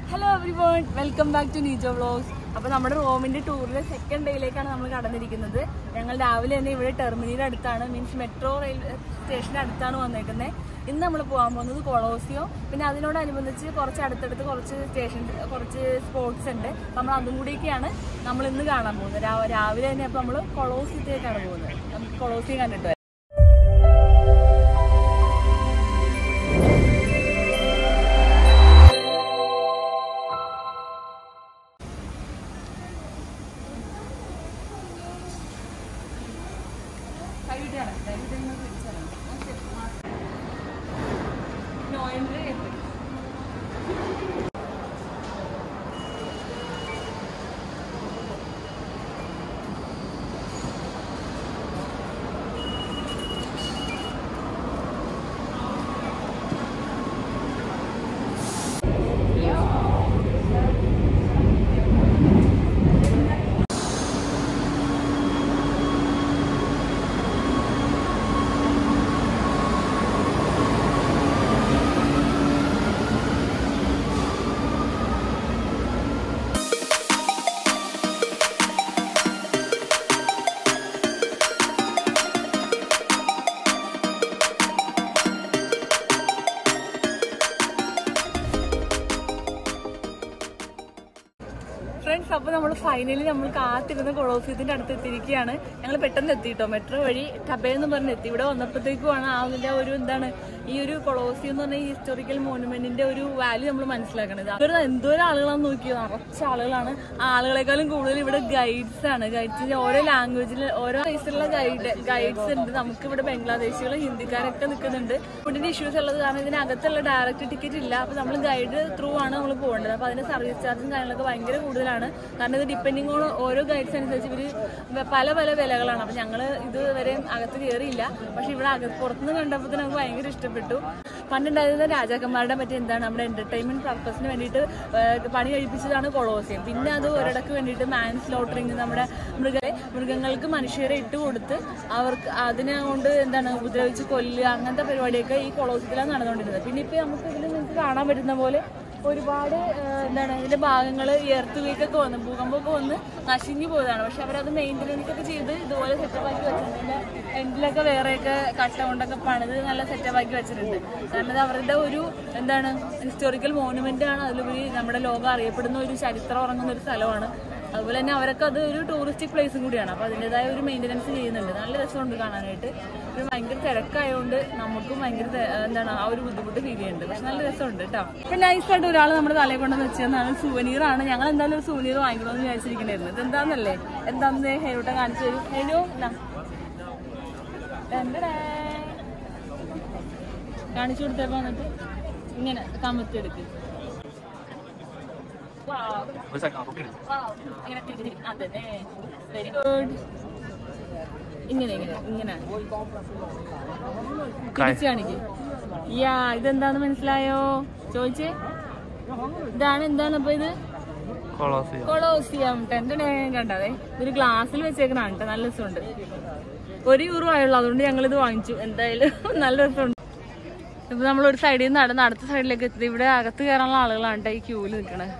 Hello everyone welcome back to Nijo vlogs അപ്പൊ നമ്മുടെ റോമിന്റെ ടൂറിലെ സെക്കൻഡ് ഡേയിലേക്കാണ് നമ്മൾ കടന്നിരിക്കുന്നത് ഞങ്ങൾ രാവിലെ തന്നെ ഇവിടെ ടെർമിനലിന്റെ അടുത്താണ് മീൻസ് മെട്രോ റെയിൽവേ സ്റ്റേഷന്റെ അടുത്താണ് വന്നേക്കുന്നത് ഇന്ന് നമ്മൾ പോകാൻ പോകുന്നത് കൊളോസിയോ പിന്നെ അതിനോടനുബന്ധിച്ച് കുറച്ച് അടുത്തടുത്ത് കുറച്ച് സ്റ്റേഷൻ കുറച്ച് സ്പോർട്സ് ഉണ്ട് അപ്പൊ നമ്മൾ അതും കൂടിയൊക്കെയാണ് നമ്മൾ ഇന്ന് കാണാൻ പോകുന്നത് രാ- രാവിലെ തന്നെ അപ്പൊ നമ്മൾ കൊളോസിയത്തേക്കാണ് പോകുന്നത് നമുക്ക് കൊളോസിയം കണ്ടിട്ട് വരാം. കൈവിട്ടാണ് കൈവിട്ട് പിടിച്ചാണ് നോയമ്പ് ഫ്രണ്ട്സ് അപ്പൊ നമ്മൾ ഫൈനലി നമ്മൾ കാത്തിരുന്ന കൊളോസിയത്തിന്റെ അടുത്ത് എത്തിയിരിക്കുകയാണ് ഞങ്ങൾ പെട്ടെന്ന് എത്തിട്ടോ മെട്രോ വഴി ടബേ എന്ന് പറഞ്ഞ് എത്തി ഇവിടെ വന്നപ്പോഴത്തേക്കുമാണ് ആ അതിന്റെ ഒരു എന്താണ് ഈ ഒരു കൊളോസിയം എന്ന് പറഞ്ഞ ഈ ഹിസ്റ്റോറിക്കൽ മോണുമെന്റിന്റെ ഒരു വാല്യൂ നമ്മൾ മനസ്സിലാക്കണത് അവർ എന്തോരം ആളുകളാണെന്ന് നോക്കിയോ നിറച്ച ആളുകളാണ് ആ ആളുകളെക്കാളും കൂടുതൽ ഇവിടെ ഗൈഡ്സ് ആണ് ഗൈഡ്സിന്റെ ഓരോ ലാംഗ്വേജിൽ ഓരോ റേസിലുള്ള ഗൈഡ് ഗൈഡ്സ് ഉണ്ട് നമുക്ക് ഇവിടെ ബംഗ്ലാദേശികൾ ഹിന്ദിക്കാരൊക്കെ നിൽക്കുന്നുണ്ട് ഫുഡിന്റെ ഇഷ്യൂസ് ഉള്ളത് കാരണം ഇതിനകത്തുള്ള ഡയറക്റ്റ് ടിക്കറ്റ് ഇല്ല അപ്പൊ നമ്മൾ ഗൈഡ് ത്രൂ ആണ് നമ്മൾ പോകേണ്ടത് അപ്പൊ അതിന്റെ സർവീസ് ചാർജും കാര്യങ്ങളൊക്കെ ഭയങ്കര കൂടുതലാണ് കാരണം ഇത് ഡിപ്പെൻഡിങ് ഓൺ ഓരോ ഗൈഡ്സ് അനുസരിച്ച് ഇവര് വ- പല പല വിലകളാണ് അപ്പൊ ഞങ്ങള് ഇതുവരെ അകത്ത് കയറിയില്ല പക്ഷെ ഇവിടെ അകത്ത് പുറത്തുനിന്ന് കണ്ടപ്പോൾ തന്നെ നമുക്ക് ഭയങ്കര ഇഷ്ടപ്പെട്ടു പണ്ടുണ്ടായിരുന്ന രാജാക്കന്മാരുടെ മറ്റേ എന്താണ് നമ്മുടെ എന്റർടൈൻമെന്റ് പർപ്പസിന് വേണ്ടിയിട്ട് ഏഹ് പണി കഴിപ്പിച്ചതാണ് കൊളോസിയം പിന്നെ അത് ഒരിടക്ക് വേണ്ടിയിട്ട് മാൻ സ്ലോട്ടറിങ് നമ്മുടെ മൃഗങ്ങളെ മൃഗങ്ങൾക്ക് മനുഷ്യരെ ഇട്ട് കൊടുത്ത് അവർക്ക് അതിനെ കൊണ്ട് എന്താണ് ഉപദ്രവിച്ച് കൊല്ലുക അങ്ങനത്തെ പരിപാടിയൊക്കെ ഈ കൊളോസിയത്തിലാണ് നടന്നുകൊണ്ടിരുന്നത് പിന്നെ ഇപ്പൊ നമുക്ക് ഇതിൽ നിങ്ങൾക്ക് കാണാൻ പറ്റുന്ന പോലെ ഒരുപാട് ഏഹ്, എന്താണ് ഇതിന്റെ ഭാഗങ്ങൾ എർത്ത് വീക്കൊക്കെ വന്ന് ഭൂകമ്പമൊക്കെ വന്ന് നശിഞ്ഞു പോയതാണ് പക്ഷെ അവരത് മെയിൻ്റനൻസ് ഒക്കെ ചെയ്ത് ഇതുപോലെ സെറ്റപ്പ് ആക്കി വെച്ചിട്ടുണ്ട് ഇതിന്റെ എൻഡിലൊക്കെ വേറെയൊക്കെ കട്ട കൊണ്ടൊക്കെ പണിത് നല്ല സെറ്റപ്പ് ആക്കി വെച്ചിട്ടുണ്ട് കാരണം ഇത് അവരുടെ ഒരു എന്താണ് ഹിസ്റ്റോറിക്കൽ മോണുമെന്റ് ആണ് അതിലുപരി നമ്മുടെ ലോകം അറിയപ്പെടുന്ന ഒരു ചരിത്രം ഉറങ്ങുന്ന ഒരു സ്ഥലമാണ് അതുപോലെ തന്നെ അവരൊക്കെ അത് ഒരു ടൂറിസ്റ്റിക് പ്ലേസും കൂടിയാണ് അപ്പൊ അതിൻ്റെതായ ഒരു മെയിൻ്റനൻസ് ചെയ്യുന്നുണ്ട് നല്ല രസമുണ്ട് കാണാനായിട്ട് ഒരു ഭയങ്കര തിരക്കായതുകൊണ്ട് നമുക്കും ഭയങ്കര തെ- എന്താണ് ആ ഒരു ബുദ്ധിമുട്ട് ഫീൽ ചെയ്യുന്നുണ്ട് പക്ഷെ നല്ല രസമുണ്ട് കേട്ടോ ഇപ്പൊ നൈസായിട്ട് ഒരാൾ നമ്മുടെ തലയിൽ കൊണ്ടുവന്ന് വെച്ചതാണ് സുവനീർ ആണ് ഞങ്ങൾ എന്തായാലും ഒരു സുവനീർ വാങ്ങിക്കണമെന്ന് വിചാരിച്ചിരിക്കണായിരുന്നു ഇത് എന്താന്നല്ലേ എന്താന്ന് ഹെരൂട്ട കാണിച്ചു തരും ഹെരൂ എന്നാ രണ്ടടേ. കാണിച്ചു കൊടുത്തപ്പോ എന്നിട്ട് ഇങ്ങനെ കമത്തെടുക്ക് Wow. Wow. ഇങ്ങനെ തിരിഞ്ഞ് അതന്നെ വെരി ഗുഡ് ഇങ്ങനെ ഇങ്ങനെ ഇങ്ങനെ തിരിച്ചു കാണിക്ക് യാ ഇതെന്താന്ന് മനസ്സിലായോ ചോദിച്ചേ ഇതാണ് എന്താണ് അപ്പൊ ഇത് കൊളോസിയം കൊളോസിയം ടെൻറ്റനെ കണ്ടതേ ഇതൊരു ഗ്ലാസ്സിൽ വെച്ചേക്കണാണ് കേട്ടോ നല്ല രസമുണ്ട് ഒരു യൂറോ ആയുള്ളൂ അതുകൊണ്ട് ഞങ്ങൾ ഇത് വാങ്ങിച്ചു എന്തായാലും നല്ല രസമുണ്ട് ഇപ്പൊ നമ്മൾ ഒരു സൈഡിൽ നിന്ന് നടന്ന് അടുത്ത സൈഡിലേക്ക് എത്തി ഇവിടെ അകത്ത് കയറാനുള്ള ആളുകളാണ് കേട്ടോ ഈ ക്യൂവിൽ നിൽക്കണത്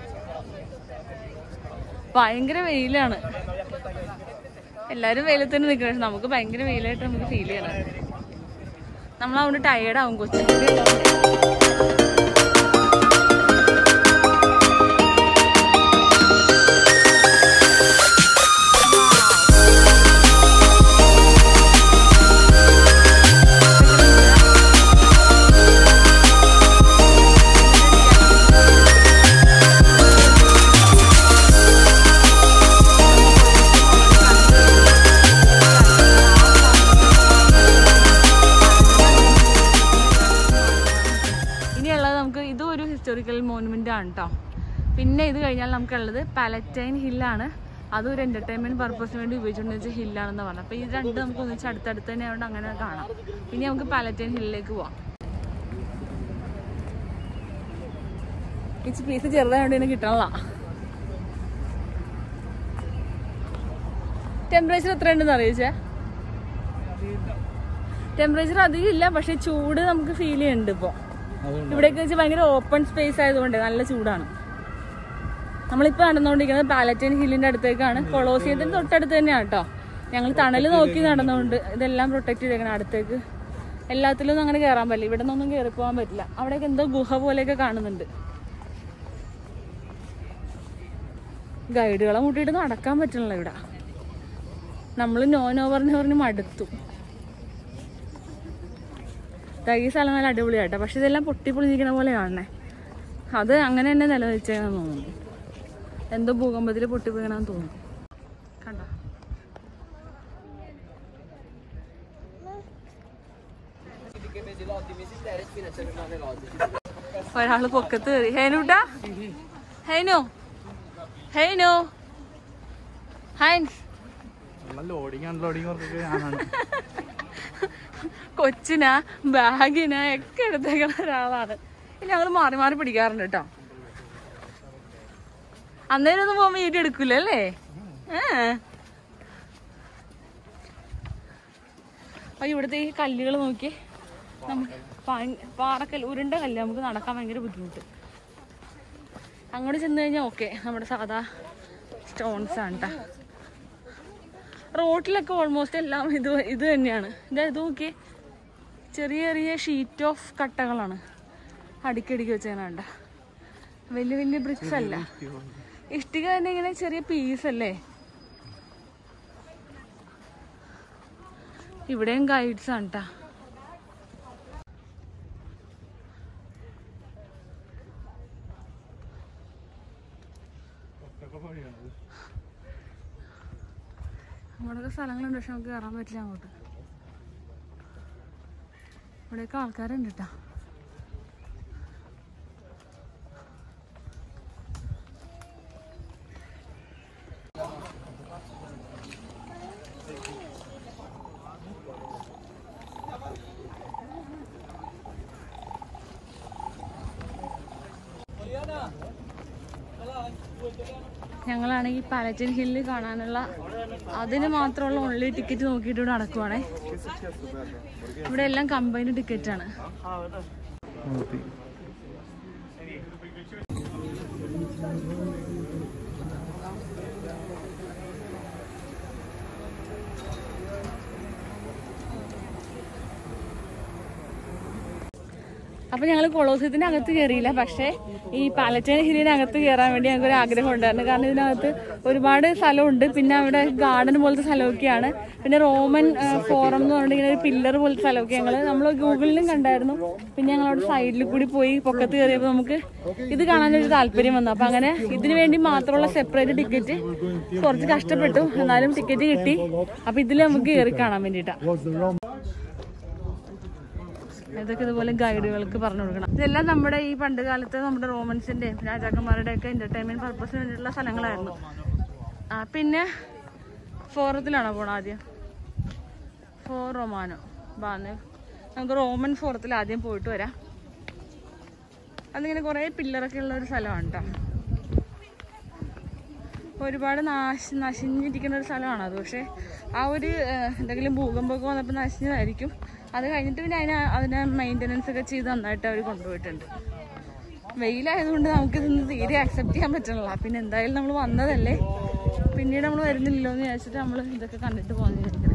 ഭയങ്കര വെയിലാണ് എല്ലാരും വെയിലത്ത് തന്നെ നിൽക്കണം പക്ഷെ നമുക്ക് ഭയങ്കര വെയിലായിട്ട് നമുക്ക് ഫീൽ ചെയ്യണം നമ്മൾ അതുകൊണ്ട് ടയേർഡ് ആവും കൊച്ചു ഇനിയുള്ളത് നമുക്ക് ഇതും ഒരു ഹിസ്റ്റോറിക്കൽ മോണുമെന്റ് ആണ് കേട്ടോ പിന്നെ ഇത് കഴിഞ്ഞാൽ നമുക്കുള്ളത് പാലറ്റൈൻ ഹില്ലാണ് അതും ഒരു എന്റർടൈൻമെന്റ് പർപ്പസിന് വേണ്ടി ഉപയോഗിച്ചുകൊണ്ട് വെച്ച ഹില്ലാണെന്ന് പറഞ്ഞു അപ്പൊ ഇത് രണ്ട് നമുക്ക് ഒന്നിച്ച് അടുത്തടുത്ത് തന്നെ ആയതുകൊണ്ട് അങ്ങനെ കാണാം ഇനി നമുക്ക് പാലറ്റൈൻ ഹില്ലിലേക്ക് പോവാം ഇച്ചി പീസ് ചെറുതായതുകൊണ്ട് ഇതിന് കിട്ടണല്ല ടെമ്പറേച്ചർ എത്ര ഉണ്ടെന്ന് അറിയിച്ചേ ടെമ്പറേച്ചർ അധികം ഇല്ല പക്ഷെ ചൂട് നമുക്ക് ഫീൽ ചെയ്യുന്നുണ്ട് ഇപ്പൊ ഇവിടേക്ക് വെച്ച് ഭയങ്കര ഓപ്പൺ സ്പേസ് ആയതുകൊണ്ട് നല്ല ചൂടാണ് നമ്മളിപ്പോൾ നടന്നുകൊണ്ടിരിക്കുന്നത് പാലറ്റൈൻ ഹില്ലിന്റെ അടുത്തേക്കാണ് കൊളോസിയത്തിന് തൊട്ടടുത്ത് തന്നെയാണ് കേട്ടോ ഞങ്ങൾ തണൽ നോക്കി നടന്നുകൊണ്ട് ഇതെല്ലാം പ്രൊട്ടക്ട് ചെയ്തേക്കണം അടുത്തേക്ക് എല്ലാത്തിലൊന്നും അങ്ങനെ കയറാൻ പറ്റില്ല ഇവിടെ നിന്നൊന്നും കയറി പോകാൻ പറ്റില്ല അവിടെയൊക്കെ എന്തോ ഗുഹ പോലെയൊക്കെ കാണുന്നുണ്ട് ഗൈഡുകളെ മുട്ടിയിട്ട് നടക്കാൻ പറ്റണില്ല ഇവിടെ നമ്മൾ നോ നോ പറഞ്ഞ് പറഞ്ഞ് മടുത്തു ദാ ഈ സ്ഥലം നല്ല അടിപൊളിയാട്ടോ പക്ഷെ ഇതെല്ലാം പൊട്ടി പൊളിഞ്ഞിരിക്കുന്ന പോലെ കാണണേ അത് അങ്ങനെ തന്നെ നിലനിൽച്ചേന്ന് തോന്നുന്നു എന്തോ ഭൂകമ്പത്തിൽ പൊട്ടിപ്പോയിക്കണമെന്ന് തോന്നുന്നു കണ്ടോ ഒരാള് പൊക്കത്ത് കയറി ഹേനൂട്ടാ ഹൈനു ഹൈനു ഹൈൻസ് ലോഡിങ് അൺലോഡിങ് ഒക്കെ ഞാനാണ് കൊച്ചിനാ ബാഗിനാ ഒക്കെ എടുത്തേക്കണ ഒരാളാണ് ഞങ്ങൾ മാറി മാറി പിടിക്കാറുണ്ട് കേട്ടോ അന്നേരം ഒന്നും പോകുമ്പോ വീട്ടിൽ എടുക്കൂല അല്ലേ ഏ അയ്യോ ഇവിടുത്തെ ഈ കല്ലുകൾ നോക്കി നമുക്ക് പാറക്കല്ല് ഉരുണ്ട കല്ല് നമുക്ക് നടക്കാൻ ഭയങ്കര ബുദ്ധിമുട്ട് അങ്ങോട്ട് ചെന്ന് കഴിഞ്ഞാൽ ഓക്കെ നമ്മുടെ സാധാ സ്റ്റോൺസ് ആണ് കേട്ടോ റോട്ടിലൊക്കെ ഓൾമോസ്റ്റ് എല്ലാം ഇത് ഇത് തന്നെയാണ് ഇതാ ഇത് നോക്കിയേ ചെറിയ ചെറിയ ഷീറ്റ് ഓഫ് കട്ടകളാണ് അടുക്കടിക്ക് വെച്ചേണ്ട വലിയ വലിയ ബ്രിക്സ് അല്ല ഇഷ്ടിക തന്നെ ഇങ്ങനെ ചെറിയ പീസ് അല്ലേ ഇവിടെയും ഗൈഡ്സ് ആണ് കേട്ടാ അങ്ങോട്ടൊക്കെ സ്ഥലങ്ങളുണ്ട് പക്ഷെ നമുക്ക് കയറാൻ പറ്റില്ല അങ്ങോട്ട് ഇവിടെയൊക്കെ ആൾക്കാരുണ്ട് കേട്ടാ ഞങ്ങളാണെങ്കിൽ പാലറ്റിൻ ഹില്ല് കാണാനുള്ള അതിന് മാത്രമുള്ള ഓൺലി ടിക്കറ്റ് നോക്കിയിട്ട് ഇവിടെ നടക്കുവാണേ ഇവിടെ എല്ലാം കമ്പൈൻഡ് ടിക്കറ്റ് ആണ് അപ്പൊ ഞങ്ങൾ കൊളോസിയത്തിന്റെ അകത്ത് കയറിയില്ല പക്ഷേ ഈ പാലറ്റൈൻ ഹില്ലിന്റെ അകത്ത് കയറാൻ വേണ്ടി ഞങ്ങൾക്ക് ഒരു ആഗ്രഹം ഉണ്ടായിരുന്നു കാരണം ഇതിനകത്ത് ഒരുപാട് സ്ഥലമുണ്ട് പിന്നെ അവിടെ ഗാർഡൻ പോലത്തെ സ്ഥലമൊക്കെയാണ് പിന്നെ റോമൻ ആ, ഫോറം എന്ന് പറഞ്ഞിട്ട് ഇങ്ങനെ ഒരു പില്ലർ പോലത്തെ സ്ഥലമൊക്കെ ഞങ്ങൾ നമ്മൾ ഗൂഗിളിലും കണ്ടായിരുന്നു പിന്നെ ഞങ്ങൾ അവിടെ സൈഡിൽ കൂടി പോയി പൊക്കത്ത് കയറിയപ്പോൾ നമുക്ക് ഇത് കാണാനൊരു താല്പര്യം വന്നു അപ്പൊ അങ്ങനെ ഇതിനു വേണ്ടി മാത്രമുള്ള സെപ്പറേറ്റ് ടിക്കറ്റ് കുറച്ച് കഷ്ടപ്പെട്ടു എന്നാലും ടിക്കറ്റ് കിട്ടി അപ്പൊ ഇതിൽ നമുക്ക് കയറി കാണാൻ വേണ്ടിയിട്ടാണ് ഇതൊക്കെ ഇതുപോലെ ഗൈഡുകൾക്ക് പറഞ്ഞു കൊടുക്കണം ഇതെല്ലാം നമ്മുടെ ഈ പണ്ട് കാലത്ത് നമ്മുടെ റോമൻസിന്റെയും രാജാക്കന്മാരുടെ ഒക്കെ എന്റർടൈൻമെന്റ് പർപ്പസിന് വേണ്ടിയിട്ടുള്ള സ്ഥലങ്ങളായിരുന്നു ആ പിന്നെ ഫോറത്തിലാണോ പോണത് ആദ്യം ഫോർ റൊമാനോ ബാന്ന് നമുക്ക് റോമൻ ഫോറത്തിൽ ആദ്യം പോയിട്ട് വരാം അതിങ്ങനെ കുറേ പില്ലറൊക്കെ ഉള്ള ഒരു സ്ഥലമാണ് കേട്ടോ ഒരുപാട് നാശ നശിഞ്ഞിരിക്കുന്ന ഒരു സ്ഥലമാണ് അത് പക്ഷേ ആ ഒരു ഏഹ്, എന്തെങ്കിലും ഭൂകമ്പമൊക്കെ വന്നപ്പോൾ നശിഞ്ഞതായിരിക്കും അത് കഴിഞ്ഞിട്ട് പിന്നെ അതിനെ അതിനെ മെയിൻ്റനൻസ് ഒക്കെ ചെയ്ത് നന്നായിട്ട് അവർ കൊണ്ടുപോയിട്ടുണ്ട് വെയിലായതുകൊണ്ട് നമുക്കിതൊന്നും തീരെ അക്സെപ്റ്റ് ചെയ്യാൻ പറ്റണില്ല പിന്നെ എന്തായാലും നമ്മൾ വന്നതല്ലേ പിന്നീട് നമ്മൾ വരുന്നില്ലല്ലോ എന്ന് വിചാരിച്ചിട്ട് നമ്മൾ ഇതൊക്കെ കണ്ടിട്ട് പോകുന്ന വിചാരിക്കുന്നത്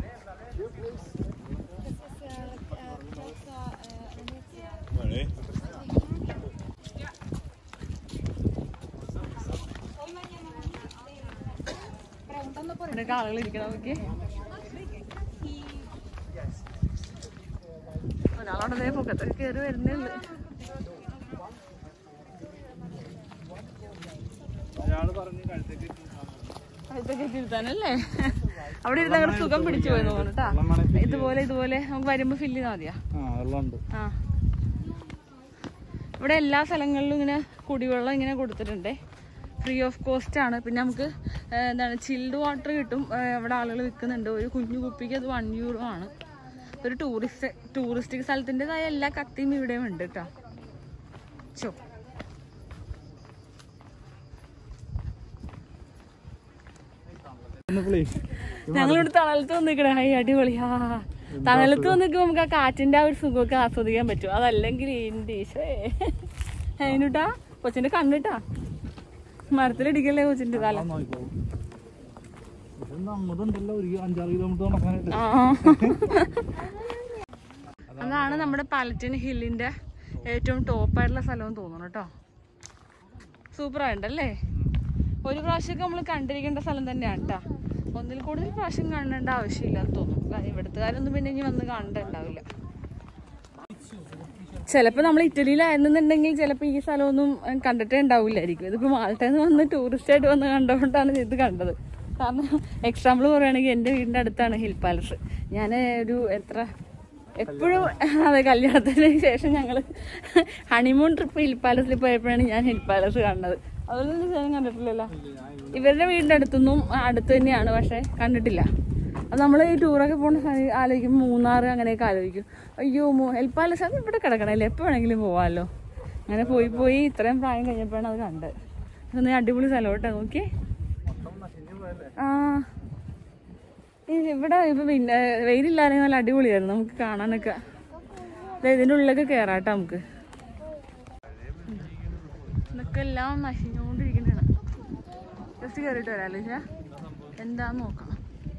ഇവിടെയൊക്കെ ആളുകൾ ഇരിക്കണം നോക്കി ഒരാളവിടെ പൊക്കത്തൊക്കെ കയറി വരുന്നേ ഉള്ളു അയാള് പറഞ്ഞു കഴുത്തേക്ക് അടുത്തൊക്കെ ഇരുത്താനല്ലേ അവിടെ ഇരുന്ന് അങ്ങനെ സുഖം പിടിച്ചു പോയി തോന്നുന്നു കേട്ടാ ഇതുപോലെ ഇതുപോലെ നമുക്ക് വരുമ്പോ ഫില്ല് ചെയ്താൽ മതിയാ ആ വെള്ളമുണ്ട് ആ ഇവിടെ എല്ലാ സ്ഥലങ്ങളിലും ഇങ്ങനെ കുടിവെള്ളം ഇങ്ങനെ കൊടുത്തിട്ടുണ്ട് ഫ്രീ ഓഫ് കോസ്റ്റ് ആണ് പിന്നെ നമുക്ക് ഏ, എന്താണ് ചിൽഡ് വാട്ടർ കിട്ടും ഏ, ഇവിടെ ആളുകൾ വിൽക്കുന്നുണ്ട് ഒരു കുഞ്ഞു കുപ്പിക്ക് അത് വൺ യൂറോ ആണ് ഒരു ടൂറിസ്റ്റ് ടൂറിസ്റ്റ് സ്ഥലത്തിൻ്റെതായ എല്ലാ കത്തിയും ഇവിടെയും ഉണ്ട് കേട്ടോ ചോ ഞങ്ങളിവിടെ തണലത്ത് വന്നിക്കണേ ഹൈ അടിപൊളിയാ തണലത്ത് വന്നിട്ട് നമുക്ക് ആ കാറ്റിന്റെ ആ ഒരു സുഖമൊക്കെ ആസ്വദിക്കാൻ പറ്റും അതല്ലെങ്കിൽ എൻ്റെ ഈശോയെ അതിനുട്ടാ കൊച്ചിന്റെ കണ്ണിട്ടാ മരത്തിലിടിക്കല്ലേ കൊച്ചിന്റെ തല നോക്കിക്കോളും ഇതൊന്നും അങ്ങോട്ടുണ്ടല്ലോ ഒരു അഞ്ചാറ് കിലോമീറ്റർ നടക്കാനായിട്ട് ആ. അതാണ് നമ്മുടെ പാലറ്റിൻ ഹില്ലിന്റെ ഏറ്റവും ടോപ്പായിട്ടുള്ള സ്ഥലം തോന്നുന്നു കേട്ടോ സൂപ്പർ ആയിട്ടല്ലേ ഒരു പ്രാവശ്യമൊക്കെ നമ്മൾ കണ്ടിരിക്കേണ്ട സ്ഥലം തന്നെയാണ് കേട്ടോ ഒന്നിൽ കൂടുതൽ പ്രാവശ്യം കാണേണ്ട ആവശ്യമില്ലെന്ന് തോന്നുന്നു കാരണം ഇവിടുത്തുകാരൊന്നും പിന്നെ ഇനി വന്ന് കാണണ്ടാവില്ല ചിലപ്പോൾ നമ്മൾ ഇറ്റലിയിലായിരുന്നുണ്ടെങ്കിൽ ചിലപ്പോൾ ഈ സ്ഥലമൊന്നും ഏഹ്, കണ്ടിട്ടേ ഉണ്ടാവില്ലായിരിക്കും ഇതിപ്പോൾ മാൾട്ടയിൽ നിന്ന് വന്ന് ടൂറിസ്റ്റായിട്ട് വന്ന് കണ്ടുകൊണ്ടാണ് ഇത് കണ്ടത് കാരണം എക്സാമ്പിൾ പറയുകയാണെങ്കിൽ എൻ്റെ വീടിൻ്റെ അടുത്താണ് ഹിൽ പാലസ് ഞാൻ ഒരു എത്ര എപ്പോഴും അതെ കല്യാണത്തിന് ശേഷം ഞങ്ങൾ ഹണിമൂൺ ട്രിപ്പ് ഹിൽ പാലസിൽ പോയപ്പോഴാണ് ഞാൻ ഹിൽ പാലസ് കാണുന്നത് അതുപോലെ ഞാൻ കണ്ടിട്ടില്ലല്ലോ ഇവരുടെ വീടിൻ്റെ അടുത്തൊന്നും അടുത്ത് തന്നെയാണ് പക്ഷേ കണ്ടിട്ടില്ല അത് നമ്മൾ ഈ ടൂറൊക്കെ പോകുന്ന സമയം ആലോചിക്കും മൂന്നാർ അങ്ങനെയൊക്കെ ആലോചിക്കും അയ്യോ മൂ- ഹിൽ പാലസ് അത് ഇവിടെ കിടക്കണല്ലേ എപ്പോൾ വേണമെങ്കിലും പോവാമല്ലോ അങ്ങനെ പോയി പോയി ഇത്രയും പ്രായം കഴിഞ്ഞപ്പോഴാണ് അത് കണ്ടത് അതൊന്ന് അടിപൊളി സ്ഥലം കേട്ടോ നോക്കി മൊത്തം നശിഞ്ഞു പോയല്ലേ ആ ഈ ഇവിടെ ഇപ്പൊ പിന്നെ വെയിലില്ലാതെ നല്ല അടിപൊളിയായിരുന്നു നമുക്ക് കാണാനൊക്കെ ദേ ഇതിന്റെ ഉള്ളിലൊക്കെ കേറാട്ടോ നമുക്ക് ഇതൊക്കെ എല്ലാം നശിഞ്ഞുകൊണ്ടിരിക്കുന്നതാണ് ജസ്റ്റ് കയറിയിട്ട് വരാല്ലേ ചേ എന്താന്ന് നോക്കാം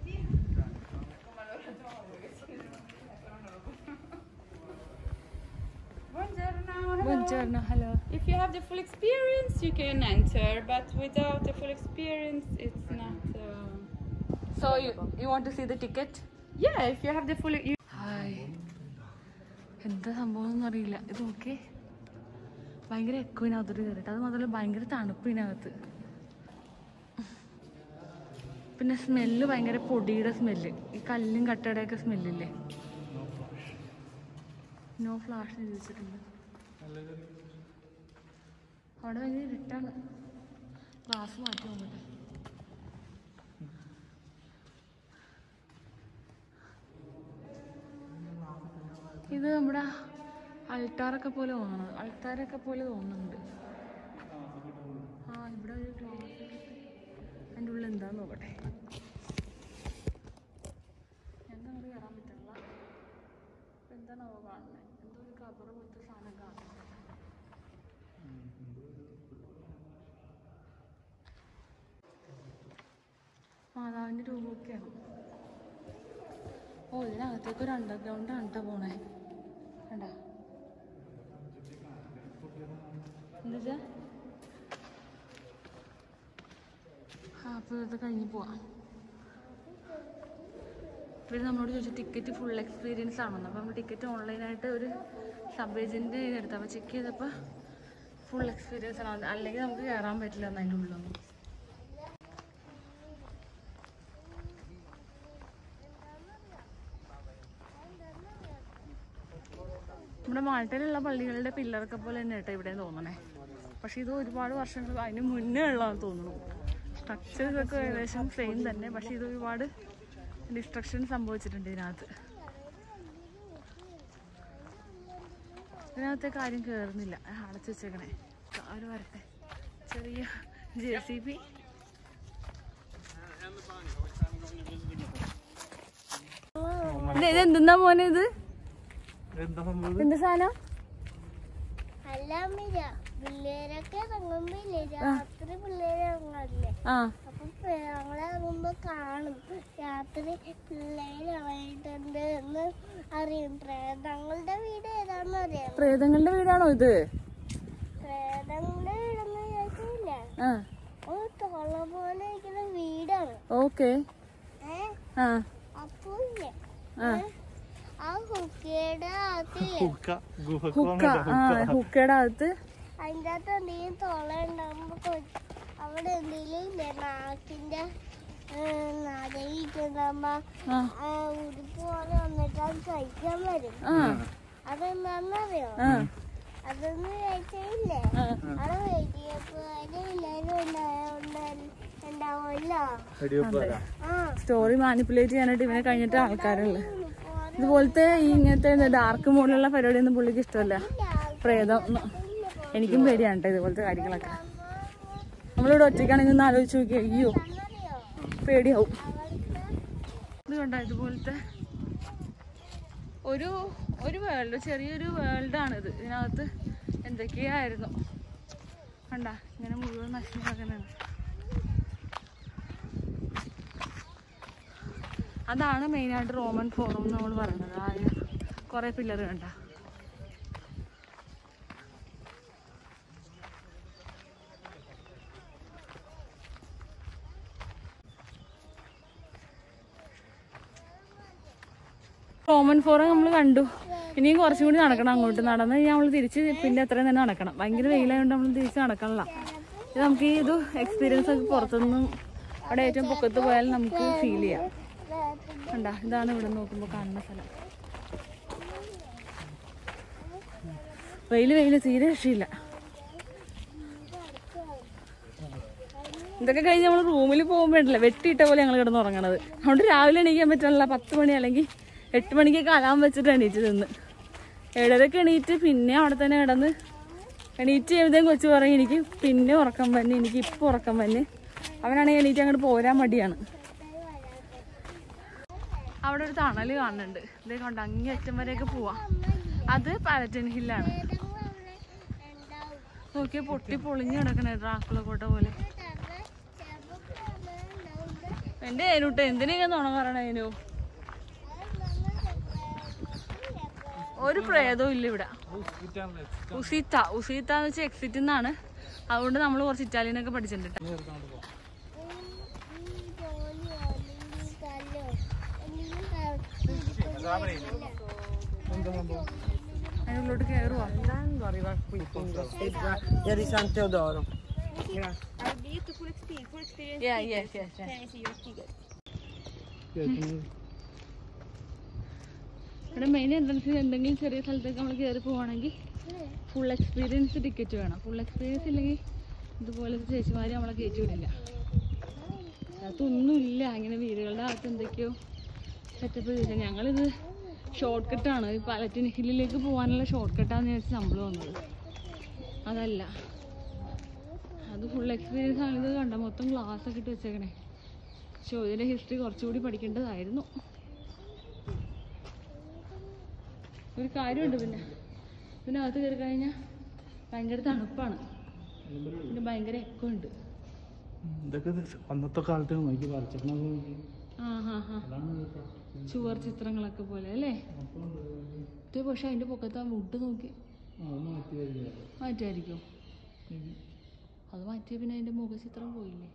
Buongiorno, hello. If you have the full experience, you can enter, but without the full experience, it's not. Uh... So you, you want to see the ticket? Yeah, if you have the full. You... hi എന്താ സംഭവം ഒന്നും അറിയില്ല ഇത് okay ഭയങ്കര എക്കുവിനകത്തോട്ട് കയറിയിട്ട് അത് മാത്രമല്ല ഭയങ്കര തണുപ്പ് ഇതിനകത്ത് പിന്നെ സ്മെല്ല് ഭയങ്കര പൊടിയുടെ സ്മെല്ല് ഈ കല്ലും കട്ടയുടെയൊക്കെ സ്മെല്ലില്ലേ നോ ഫ്ലാഷ് ചോദിച്ചിട്ടുണ്ട് അവിടെ ഭയങ്കര ഇരുട്ടാണ് ക്ലാസ് മാറ്റി നോക്കട്ടെ ഇത് നമ്മുടെ അൾട്ടാറൊക്കെ പോലെ തോന്നുന്നത് അൾത്താരൊക്കെ പോലെ തോന്നുന്നുണ്ട് ആ ഇവിടെ ഒരു ക്ലാസ് അതിൻ്റെ ഉള്ളിൽ എന്താന്ന് നോക്കട്ടെ എന്താ അങ്ങോട്ട് കയറാൻ പറ്റില്ല എന്താണ് അവ കാണുന്നത് എന്തോ ഒരു കബറ് പോലത്തെ സാധനം കാണുന്നത് മാതാവിൻ്റെ രൂപമൊക്കെയാണ് ഓ ഇതിനകത്തേക്ക് ഒരു അണ്ടർഗ്രൗണ്ട് ആണ് പോണേ കണ്ട എന്താ ആ അപ്പോൾ ഇത് കഴിഞ്ഞ് പോവാം ഇവർ നമ്മളോട് ചോദിച്ചു ടിക്കറ്റ് ഫുൾ എക്സ്പീരിയൻസ് ആണെന്ന് അപ്പോൾ നമ്മൾ ടിക്കറ്റ് ഓൺലൈനായിട്ട് ഒരു സബ് ഏജൻറ്റ് എടുത്തു അപ്പോൾ ചെക്ക് ചെയ്തപ്പോൾ ഫുൾ എക്സ്പീരിയൻസ് ആണ് അല്ലെങ്കിൽ നമുക്ക് കയറാൻ പറ്റില്ല എന്ന് അതിൻ്റെ ഉള്ളിലൊന്നും നമ്മുടെ മാൾട്ടയിലുള്ള പള്ളികളുടെ പില്ലറൊക്കെ പോലെ തന്നെ കേട്ടോ ഇവിടെ തോന്നണേ പക്ഷെ ഇത് ഒരുപാട് വർഷങ്ങൾ അതിന് മുന്നേ ഉള്ളതാണെന്ന് തോന്നുന്നു സ്ട്രക്ചേഴ്സ് ഒക്കെ ഏകദേശം സെയിം തന്നെ പക്ഷെ ഇത് ഒരുപാട് ഡിസ്ട്രക്ഷൻ സംഭവിച്ചിട്ടുണ്ട് ഇതിനകത്ത് ഇതിനകത്തേക്ക് ആരും കയറുന്നില്ല അടച്ചു വെച്ചേക്കണേ അവർ വരട്ടെ ചെറിയ ജെ സി ബി ഇതെന്താ മോനെ ഇത് എന്താ സംഭവം എന്ത് സാധനം അല്ലാമില്ല പിള്ളേരൊക്കെ ഇറങ്ങുമ്പില്ലേ രാത്രി പിള്ളേര് ഇറങ്ങാറില്ലേ ആ അപ്പൊ ഞങ്ങളെ ഇറങ്ങുമ്പോ കാണും രാത്രി പിള്ളേര് ഇറങ്ങിയിട്ടുണ്ട് എന്ന് അറിയും പ്രേതങ്ങളുടെ വീട് ഏതാണെന്ന് അറിയാം പ്രേതങ്ങളുടെ വീടാണോ ഇത് പ്രേതങ്ങളുടെ വീടെന്ന് ചോദിച്ചില്ല ആ ഒരു തോള പോലെ ഇരിക്കുന്ന വീടാണ് ഓക്കെ ഏ ആ അപ്പൊ ഇല്ലേ ആ ഏ, ആ ഹുക്കയുടെ അകത്തില്ലേ ഹുക്ക ഗുഹക്ക് ഹുക്ക വന്നിട്ട് ആ ഹുക്ക ഹുക്കയുടെ അകത്ത് അതിൻ്റെ അകത്ത് എന്തെങ്കിലും തോള ഉണ്ടാകുമ്പോ കൊ- അവിടെ എന്തെങ്കിലും ഇല്ലേ നാക്കിന്റെ നാടകിട്ടുണ്ടാകുമ്പോ ആ ഉടുപ്പ് പോലെ വന്നിട്ട് അത് കഴിക്കാൻ വരും ആ അതെന്താന്നറിയോ ആ അതൊന്നും കഴിച്ചില്ലേ ആ. അവിടെ വെടിയപ്പ് അതിന് എല്ലാരും ഉണ്ടാവുമല്ലോ വെടിവെപ്പല്ല ആ സ്റ്റോറി മാനിപ്പുലേറ്റ് ചെയ്യാനായിട്ട് ഇവനെ കഴിഞ്ഞിട്ട് ആൾക്കാരുള്ളത് ഇതുപോലത്തെ ഈ ഇങ്ങനത്തെ ഡാർക്ക് മോഡിലുള്ള പരിപാടിയൊന്നും പുള്ളിക്ക് ഇഷ്ടമല്ല പ്രേതം ഒന്നും. എനിക്കും പേടിയാണ് കേട്ടോ ഇതുപോലത്തെ കാര്യങ്ങളൊക്കെ നമ്മളിവിടെ ഒറ്റയ്ക്കാണെങ്കിൽ ഒന്ന് ആലോചിച്ച് നോക്കി അയ്യോ അറിയോ പേടിയാവും അവിടുത്തെ ഇത് കണ്ടോ ഇതുപോലത്തെ ഒരു ഒരു വേൾഡ് ചെറിയൊരു വേൾഡാണിത് ഇതിനകത്ത് എന്തൊക്കെയായിരുന്നു കണ്ട ഇങ്ങനെ മുഴുവൻ നശിച്ചു കിടക്കുന്നതാണ് അതാണ് മെയിനായിട്ട് റോമൻ ഫോറം എന്ന് നമ്മൾ പറയുന്നത് ആ കുറേ പില്ലർ കണ്ട റോമൻ ഫോറം നമ്മൾ കണ്ടു ഇനിയും കുറച്ചും കൂടി നടക്കണം അങ്ങോട്ട് നടന്ന് കഴിഞ്ഞാൽ നമ്മൾ തിരിച്ച് പിന്നെ എത്രയും തന്നെ നടക്കണം ഭയങ്കര വെയിലായതുകൊണ്ട് നമ്മൾ തിരിച്ച് നടക്കണല്ല ഇത് നമുക്ക് ഈ ഇത് എക്സ്പീരിയൻസ് ഒക്കെ പുറത്തുനിന്നും അവിടെ ഏറ്റവും പൊക്കത്ത് പോയാൽ നമുക്ക് ഫീൽ ചെയ്യാം കണ്ട ഇതാണ് ഇവിടെ നോക്കുമ്പോൾ കാണുന്ന സ്ഥലം വെയിൽ വെയിൽ തീരെ രക്ഷയില്ല ഇതൊക്കെ കഴിഞ്ഞ് നമ്മൾ റൂമിൽ പോകുമ്പോഴല്ലേ വെട്ടിയിട്ട പോലെ ഞങ്ങൾ കിടന്ന് ഉറങ്ങണത് അതുകൊണ്ട് രാവിലെ എണീക്കാൻ പറ്റണില്ല പത്ത് മണി അല്ലെങ്കിൽ എട്ട് മണിക്കൊക്കെ അലാം വെച്ചിട്ട് എണീറ്റ് നിന്ന് ഏഴരക്ക് എണീറ്റ് പിന്നെ അവിടെ തന്നെ കിടന്ന് എണീറ്റ് എഴുതാൻ കൊച്ചു പറയും എനിക്ക് പിന്നെ ഉറക്കം തന്നെ എനിക്ക് ഇപ്പം ഉറക്കം തന്നെ അവനാണെങ്കിൽ എണീറ്റ് അങ്ങോട്ട് പോരാൻ മടിയാണ് അവിടെ ഒരു തണൽ കാണുന്നുണ്ട് ഇതേ കൊണ്ട് അങ്ങേ അറ്റം വരെയൊക്കെ പോവാം അത് പാലറ്റൻ ഹില്ലാണ് നോക്കിയാൽ പൊട്ടി പൊളിഞ്ഞു കിടക്കണേ ഡ്രാക്കുള കോട്ട പോലെ എന്റെ ഏനൂട്ടെ എന്തിനാ നുണ പറയണ ഏനു ഒരു പ്രേതവും ഇല്ല ഇവിടെ ഉസീത്ത ഉസീത്ത എന്ന് വെച്ചാൽ എക്സിറ്റ് എന്നാണ് അതുകൊണ്ട് നമ്മൾ കുറച്ച് ഇറ്റാലിയനൊക്കെ പഠിച്ചിട്ടുണ്ട് അതിനുള്ളിലോട്ട് കയറുവാ Via di San Teodoro. Yeah, yes, yes, yes. ഇവിടെ മെയിൻ എൻട്രൻസിൽ എന്തെങ്കിലും ചെറിയ സ്ഥലത്തേക്ക് നമ്മൾ കയറി പോവാണെങ്കിൽ ഫുൾ എക്സ്പീരിയൻസ് ടിക്കറ്റ് വേണം ഫുൾ എക്സ്പീരിയൻസ് ഇല്ലെങ്കിൽ ഇതുപോലത്തെ ചേച്ചിമാർ നമ്മളെ കയറ്റി വിടില്ല അകത്തൊന്നുമില്ല ഇങ്ങനെ വീടുകളുടെ അകത്ത് എന്തൊക്കെയോ സെറ്റപ്പ് ചെയ്തില്ല ഞങ്ങളിത് ഷോർട്ട് കട്ടാണ് ഈ പാലറ്റിൻ ഹില്ലിലേക്ക് പോകാനുള്ള ഷോർട്ട് കട്ടാന്ന് വിചാരിച്ച് നമ്മൾ വന്നത് അതല്ല അത് ഫുൾ എക്സ്പീരിയൻസ് ആണ് ഇത് കണ്ട മൊത്തം ഗ്ലാസ് ഒക്കെ ഇട്ട് വെച്ചേക്കണേ പക്ഷേ ഇതിൻ്റെ ഹിസ്റ്ററി കുറച്ചുകൂടി പഠിക്കേണ്ടതായിരുന്നു ഒരു കാര്യമുണ്ട് പിന്നെ പിന്നെ അകത്ത് കയറി കഴിഞ്ഞാൽ ഭയങ്കര തണുപ്പാണ് പിന്നെ ഭയങ്കര എക്കോ ഉണ്ട് ഇതൊക്കെ ഇത് അന്നത്തെ കാലത്ത് നോക്കി വരച്ചേക്കണത് നോക്കി ആ ഹാ ഹാ അതാണ് ഇത്. ചുവർ ചിത്രങ്ങളൊക്കെ പോലെ അല്ലേ ഇത് പക്ഷെ അതിൻ്റെ പൊക്കത്ത് ആ വുഡ് നോക്കി ആ, അത് മാറ്റി വരിക മാറ്റായിരിക്കും അത് മാറ്റിയ പിന്നെ അതിൻ്റെ മുഖചിത്രം പോയില്ലേ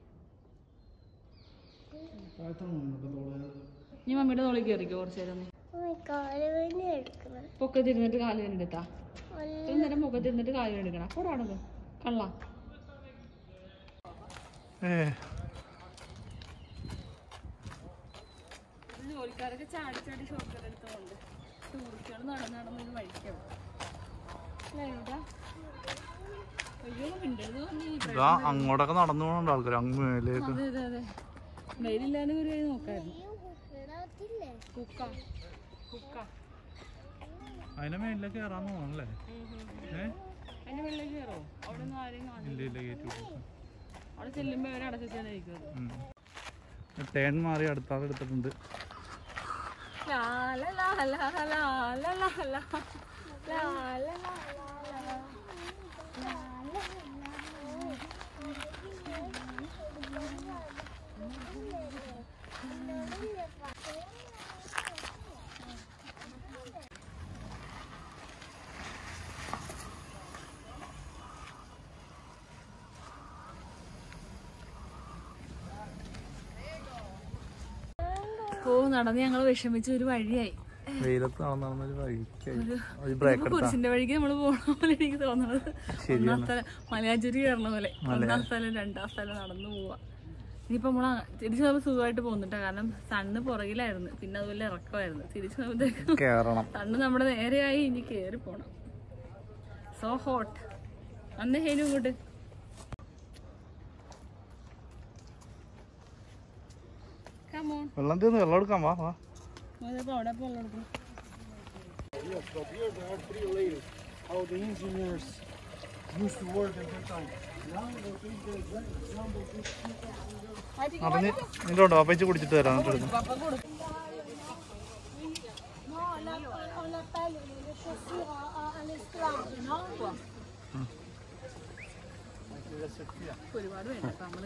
താഴത്താണ് ഇപ്പൊ തോള് ഇനി മമ്മിയുടെ തോളിൽ കയറിക്കോ കുറച്ച് നേരം ഒന്ന് കാലുവേദന എടുക്കണം പൊക്കത്തിരുന്നിട്ട് കാല് വേണ്ടെടുത്താ ഇത്രയും നേരം പൊക്കത്തിരുന്നിട്ട് കാല് വേണ്ടെടുക്കണം അപ്പോൾ അവിടെ കള്ള ഏ ജോലിക്കാരൊക്കെ ചാടി ചാടി ഷോർട്ട് എടുത്തുകൊണ്ട് ടൂറിസ്റ്റുകൾ നടന്ന് നടന്നൊരു വഴിക്കാവും അയ്യോ മിണ്ടരുത് പറഞ്ഞു ഇതാ അങ്ങോട്ടൊക്കെ നടന്നു പോകുന്നുണ്ട് ആൾക്കാർ അങ്ങ് മേലേക്ക് അതെ അതെ അതെ വെയിലില്ലാതെ ഒരു വഴി നോക്കായിരുന്നു ഇടത്തില്ലേ കുക്ക കുക്ക അതിന്റെ മേലിലേക്ക് കയറാൻ തോന്നണല്ലേ ഏ അതിന്റെ വെള്ളം കയറോ അവിടെ ഒന്നും ആരെയും കാണില്ല ഇല്ല ഇല്ല കയറ്റി വിട്ടു. അവിടെ ചെല്ലുമ്പോ അവരെ അടച്ചിട്ടായിരിക്കും അത് ഉം. ടേൺ മാറി അടുത്ത ആൾ എടുത്തിട്ടുണ്ട് ലാ ലാ ലാ ലാ ലാ ലാ ലാ ലാ. ലാ ലാ ലാ ലാ ലാ. ഓ നടന്ന് ഞങ്ങൾ വിഷമിച്ച ഒരു വഴിയായി വെയിലത്ത് നടന്നു നടന്നൊരു വഴിക്കായി ഒരു ഇപ്പൊ ബ്രേക്ക് എടുത്താ കുരിശിന്റെ വഴിക്ക് നമ്മൾ പോണ പോലെ എനിക്ക് തോന്നുന്നത് ശരിയാണ്. ഒന്നാം സ്ഥലം മലയാറ്റൂരി കയറണ പോലെ ഒന്നാം സ്ഥലം രണ്ടാം സ്ഥലം നടന്നു പോവാ ഇനിയിപ്പോ നമ്മള് തിരിച്ചു പോകുമ്പോൾ സുഖമായിട്ട് പോകുന്നുട്ടാ കാരണം സണ്ണ് പുറകിലായിരുന്നു പിന്നെ അതുപോലെ ഇറക്കമായിരുന്നു തിരിച്ചു പോകുമ്പോഴത്തേക്കും കയറണം സണ്ണ് നമ്മുടെ നേരെയായി ഇനി കേറി പോണം സോ ഹോട്ട് അന്ന് ഹേനു ഇങ്ങോട്ട് കമോൺ വെള്ളം തീർന്ന് വെള്ളം എടുക്കാൻ വാ വാ അതപ്പോ അവിടെ പോ വെള്ളം എടുക്കണം How the engineers used to work at that time. അറിഞ്ഞ് നിന്റെ ഉണ്ടോ അപ്പച്ചി കുടിച്ചിട്ട് തരാം എന്നിട്ട് എടുക്കാം പപ്പ കൊടുക്കും Non, on appelle, on appelle les chaussures à, à, à l'esclave, non ഒരുപാട് വേണ്ട അപ്പൊ നമ്മള്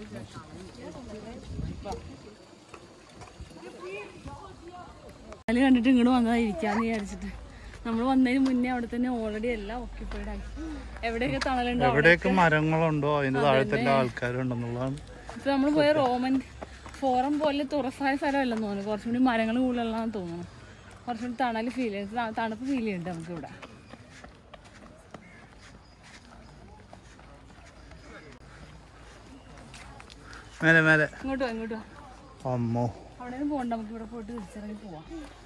കളി കണ്ടിട്ട് ഇങ്ങോട്ട് വന്നതാ ഇരിക്കാന്ന് വിചാരിച്ചിട്ട് നമ്മൾ വന്നതിന് മുന്നേ അവിടെ തന്നെ ഓൾറെഡി എല്ലാം ഓക്യുപ്പൈഡ് ആയി എവിടെയൊക്കെ തണലുണ്ടോ അവിടെ എവിടെയൊക്കെ മരങ്ങളുണ്ടോ അതിന്റെ താഴത്തെ ആൾക്കാരുണ്ടെന്നുള്ളതാണ് ഇപ്പൊ നമ്മൾ പോയ റോമൻ ഫോറം പോലെ തുറസായ സ്ഥലമല്ലെന്ന് തോന്നുന്നു കുറച്ചും കൂടി മരങ്ങൾ കൂടുതലുള്ളതാന്ന് തോന്നുന്നു കുറച്ചും കൂടി തണൽ ഫീൽ ചെയ്യുന്നത് തണുപ്പ് ഫീൽ ചെയ്യുന്നുണ്ട് നമുക്ക് ഇവിടെ മേലെ മേലെ ഇങ്ങോട്ട് വാ ഇങ്ങോട്ട് വാ അമ്മോ അവിടെ നിന്ന് പോകണ്ട നമുക്ക് ഇവിടെ പോയിട്ട് തിരിച്ചിറങ്ങി പോവാം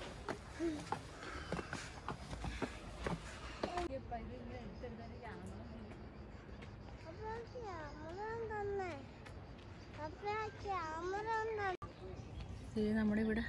അപ്പൊ ക്യാമറ തന്നെ അപ്പൊ ക്യാമറ തന്നെ ഇത് നമ്മുടെ ഇവിടെ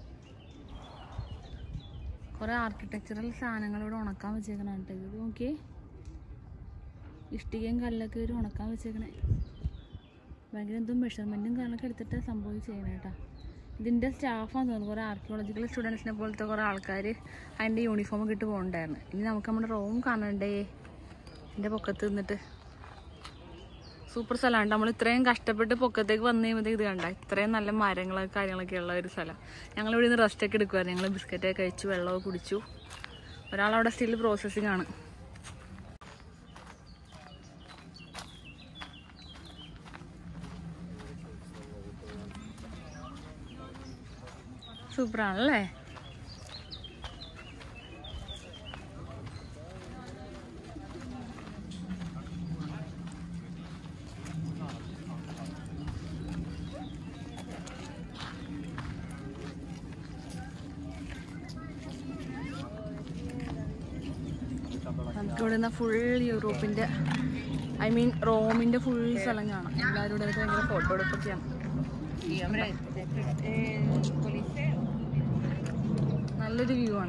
കുറെ ആർക്കിടെക്ചറൽ സാധനങ്ങൾ ഇവിടെ ഉണക്കാൻ വെച്ചേക്കണ കേട്ടോ ഇത് നോക്കിയേ ഇഷ്ടികയും കല്ലൊക്കെ ഒരു ഉണക്കാൻ വെച്ചേക്കണേ ഭയങ്കര എന്തോ മെഷർമെൻറ്റും കാര്യങ്ങളൊക്കെ എടുത്തിട്ട് സംഭവം ചെയ്യണേ കേട്ടോ ഇതിൻ്റെ സ്റ്റാഫാന്ന് തോന്നുന്നു കുറേ ആർക്കിയോളജിക്കൽ സ്റ്റുഡൻസിനെ പോലത്തെ കുറേ ആൾക്കാർ അതിൻ്റെ യൂണിഫോം ഒക്കെ ഇട്ട് പോകണ്ടായിരുന്നു ഇനി നമുക്ക് നമ്മുടെ റൂം കാണണ്ടേ എൻ്റെ പൊക്കത്ത് നിന്നിട്ട് സൂപ്പർ സ്ഥലമാണ് നമ്മൾ ഇത്രയും കഷ്ടപ്പെട്ട് പൊക്കത്തേക്ക് വന്നു കഴിയുമ്പോൾ ഇത് കണ്ട ഇത്രയും നല്ല മരങ്ങളൊക്കെ കാര്യങ്ങളൊക്കെ ഉള്ള ഒരു സ്ഥലം ഞങ്ങൾ ഇവിടെ നിന്ന് റെസ്റ്റ് ഒക്കെ എടുക്കുമായിരുന്നു ഞങ്ങൾ ബിസ്ക്കറ്റൊക്കെ കഴിച്ചു വെള്ളമൊക്കെ കുടിച്ചു ഒരാളവിടെ സ്റ്റിൽ പ്രോസസ്സിംഗ് ആണ് സൂപ്പറാണല്ലേ നമുക്കിവിടെ നിന്ന് ഫുൾ യൂറോപ്പിൻ്റെ ഐ മീൻ റോമിൻ്റെ ഫുൾ സ്ഥലം കാണാം എല്ലാവരും ഇവിടെ ഇരുന്ന് ഭയങ്കര ഫോട്ടോ എടുപ്പൊക്കെയാണ് നല്ലൊരു വ്യൂ ആണ്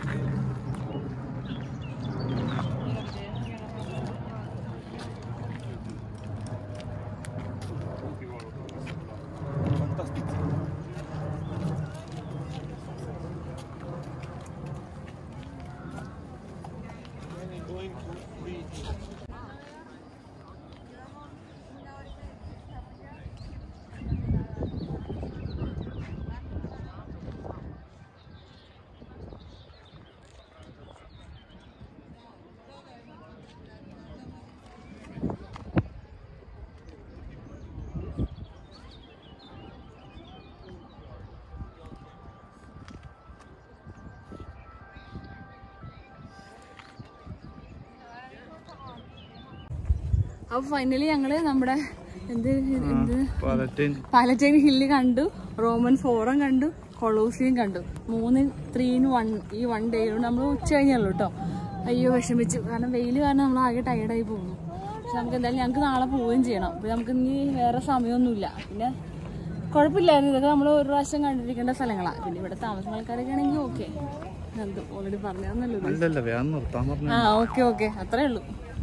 അപ്പോൾ ഫൈനലി ഞങ്ങൾ നമ്മുടെ എന്ത് എന്ത് പാലറ്റൈൻ പാലറ്റൈൻ ഹില്ല് കണ്ടു റോമൻ ഫോറം കണ്ടു കൊളോസിയം കണ്ടു മൂന്ന് ത്രീ ഇൻ വൺ ഈ വൺ ഡേ നമ്മൾ ഉച്ച കഴിഞ്ഞുള്ളൂ കേട്ടോ അയ്യോ വിഷമിച്ചു കാരണം വെയിൽ കാരണം നമ്മൾ ആകെ ടയർഡായി പോകുന്നു പക്ഷെ നമുക്ക് എന്തായാലും ഞങ്ങൾക്ക് നാളെ പോവുകയും ചെയ്യണം അപ്പോൾ നമുക്ക് ഇനി വേറെ സമയമൊന്നുമില്ല പിന്നെ കുഴപ്പമില്ലായിരുന്നു ഇതൊക്കെ നമ്മൾ ഒരു പ്രാവശ്യം കണ്ടിരിക്കേണ്ട സ്ഥലങ്ങളാണ് പിന്നെ ഇവിടെ താമസിക്കുന്ന ആൾക്കാരൊക്കെ ആണെങ്കിൽ ഓക്കെ എന്തോ ഓൾറെഡി പറഞ്ഞാന്നല്ലോ അല്ലല്ല വേഗം നിർത്താൻ പറഞ്ഞു ആ ഓക്കെ ഓക്കെ അത്രേ ഉള്ളൂ